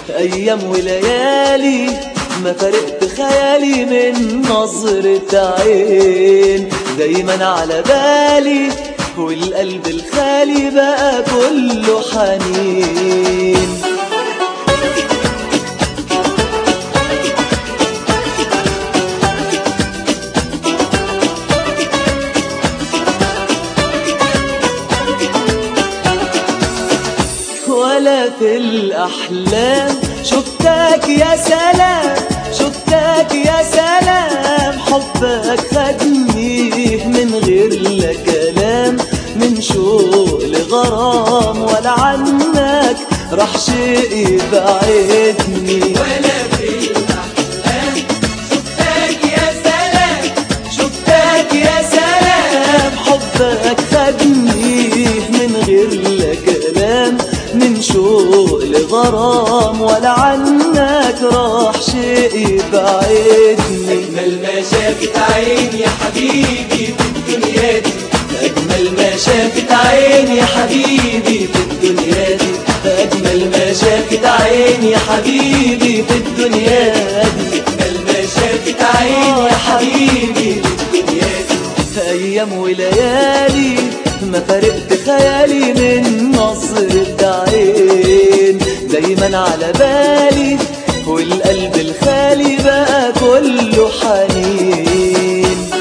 أيام وليالي ما فرقت خيالي من نظرة عين دايما على بالي والقلب الخالي بقى كله حنين ولا في الأحلام شفتك يا سلام شفتك يا سلام حبك خدني من غير لا كلام من شوق لغرام ولا عنك راح شيء يبعدني ولا في الأحلام شفتك يا سلام شفتك يا سلام حبك خدني من غير لا كلام من شوق لغرام ولا عنك راح شيء يبعدني أجمل ما شافت عيني يا حبيبي في الدنيا دي أجمل ما شافت عيني يا حبيبي في الدنيا دي أجمل ما شافت عيني يا حبيبي في الدنيا دي أجمل ما شافت عيني يا حبيبي في الدنيا دي في أيام وليالي ما فرقت خيالي من نظرة عين دايما على بالي والقلب الخالي بقى كله حنين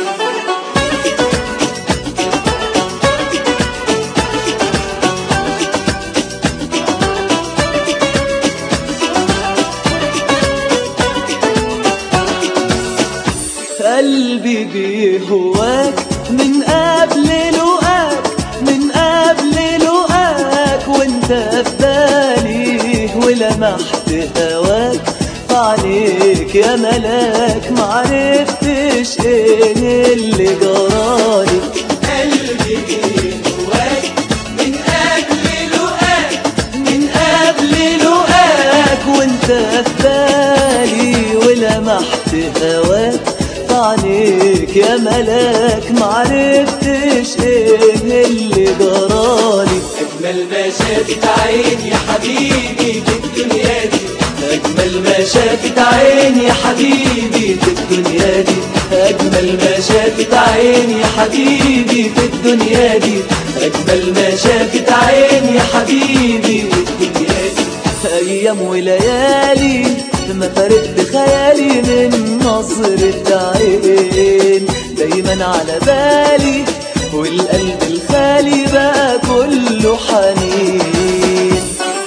قلبي بيهواك من قبل لقاك من قبل لقاك وانت في بالي ولمحت هواك عليك يا ملاك معرفتش ايه اللي جرالي قلبي جواك من قبل لقاك من قبل لقاك وانت في بالي ولمحت هواك عليك يا ملاك معرفتش ايه اللي جرالي أجمل ما شافت عيني يا حبيبي في الدنيا دي أجمل ما شافت عيني يا حبيبي في الدنيا دي أجمل ما شافت عيني يا حبيبي في الدنيا دي أجمل ما شافت عيني يا حبيبي في الدنيا دي أيام وليالي ما فرقت خيالي من نظرة عين دايما على بالي والقلب الخالي بقى كله حنين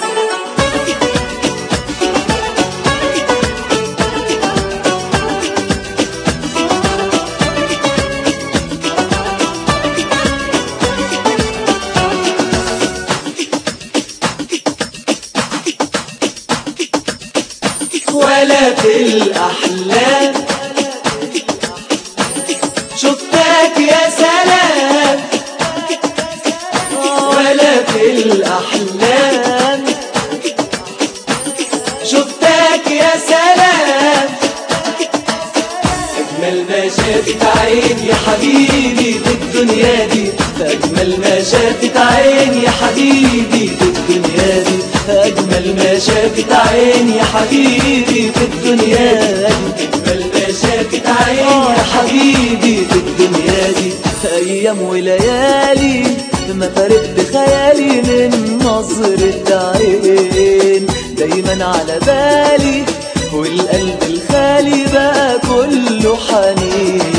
ولا في الأحلام شفتك يا سلام ولا في الأحلام شفتك يا سلام أجمل ما شافت عيني يا حبيبي في الدنيا دي أجمل ما شافت عيني يا حبيبي في الدنيا دي أجمل ما شافت عيني يا حبيبي في الدنيا دي أجمل ما شافت عيني آه يا حبيبي في الدنيا دي أيام وليالي ما فرقت خيالي من نظرة عين دايما على بالي والقلب الخالي بقى كله حنين